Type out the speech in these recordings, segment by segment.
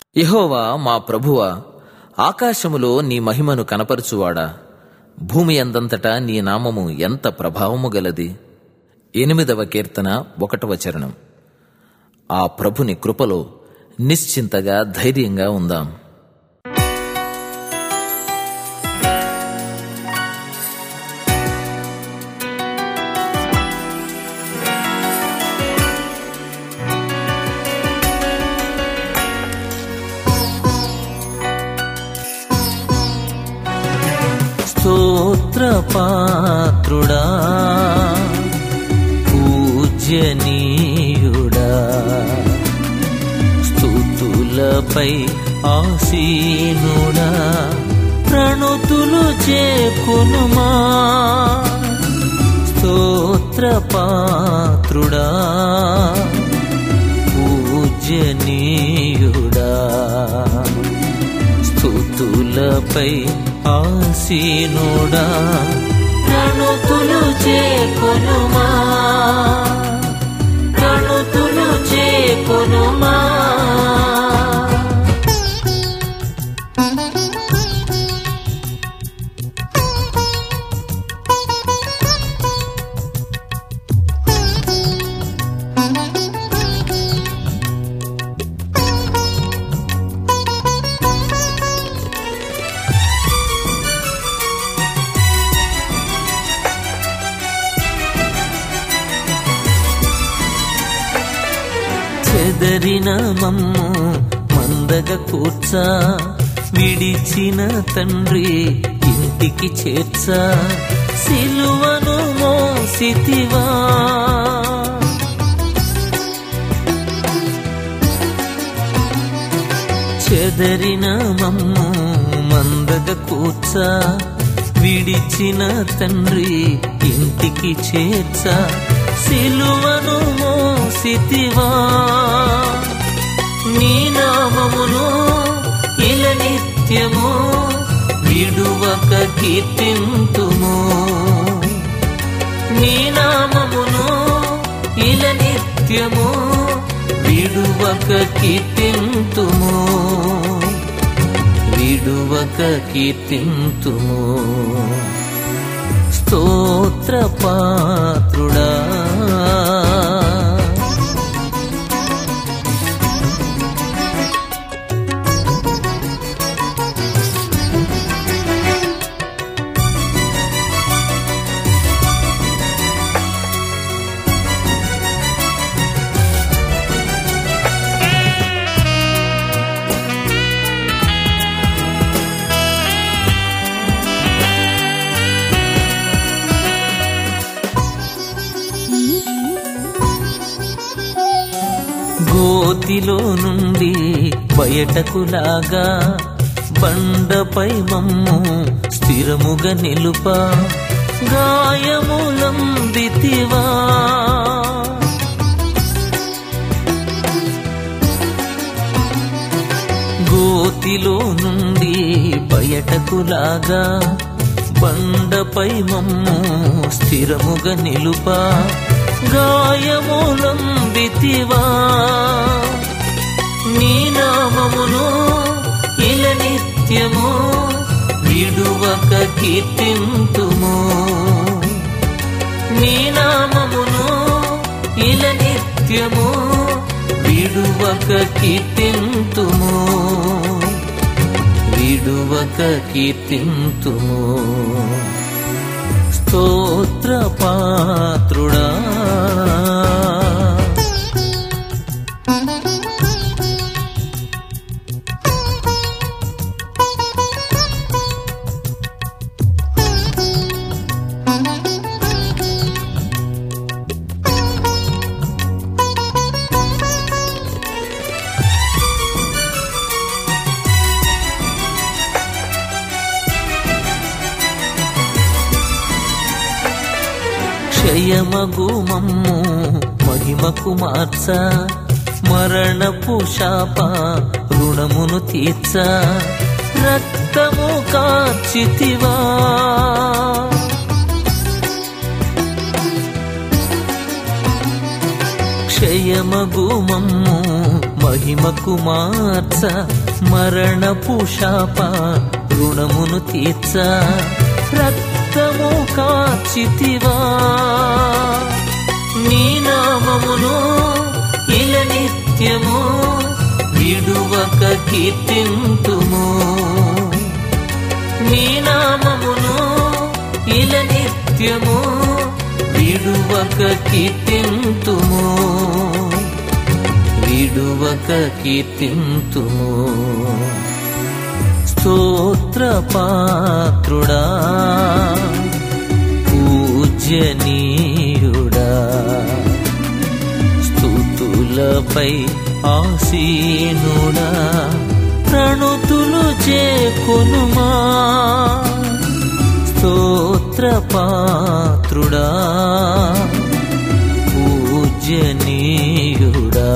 యెహోవా మా ప్రభువా ఆకాశములో నీ మహిమను కనపరచువాడా భూమి అందంతటా నీ నామము ఎంత ప్రభావము గలది ఎనిమిదవ కీర్తన ఒకటవ చరణం ఆ ప్రభుని కృపలో నిశ్చింతగా ధైర్యంగా ఉందాం స్తోత్రపాత్రుడా పూజ్యనీయుడా స్తుతులపై ఆసీనుడా ప్రణుతులు చేకునుమా స్తోత్రపాత్రుడా పూజ్యనీయుడా స్తుతులపై ఆసీనుడా ప్రణుతులు చేకొనుమా ప్రణుతులు చేకొనుమా చెదరిన మమ్ము మందగ కూర్చా విడిచిన తండ్రి ఇంటికి చేర్చా సిలువను మోసితివా చెదరిన మమ్ము మందగ కూర్చా విడిచిన తండ్రి ఇంటికి చేర్చా సిలువను మోసితివా నీ నామమును ఇల నిత్యము విడువక కీర్తింతుము నీ నామమును ఇల నిత్యము విడువక కీర్తింతుము విడువక కీర్తింతుము స్తోత్రపాత్రుడా గోతిలో నుండి బయటకు లాగా బండపై మమ్ము స్థిరముగా నిలుప గాయములందితివా గోతిలో నుండి బయటకు లాగా బండపై మమ్ము స్థిరముగా నిలుప గాయములందితివా నీ నామమును ఇల నిత్యము విడువక కీర్తింతుము నీ నామమును ఇల నిత్యము విడువక కీర్తింతుము విడువక కీర్తింతుము స్తోత్రపాత్రుడా క్షయమగు మమ్ము మహిమకు మార్చ మరణపు శాప రుణమును తీర్చ రక్తము కార్చితివా క్షయమగు మమ్ము మహిమకు మార్చ మరణపు శాప రుణమును తీర్చ రక్తము కాచితివా నీ నామమును ఇల నిత్యము విడువక కీర్తింతుము నీ నామమును ఇల నిత్యము విడువక కీర్తింతుము విడువక కీర్తింతుము స్తోత్ర పాత్రుడా పూజ్యనీయుడా స్థుతులపై ఆసీనుడా ప్రణుతులు చేకొనుమా స్తోత్ర పాత్రుడా పూజ్యనీయుడా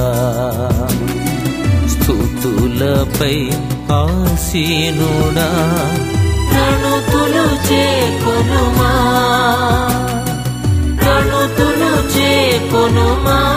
స్థుతులపై ఆసీనుడా ప్రణుతులు చేకొనుమా ప్రణుతులు చేకొనుమా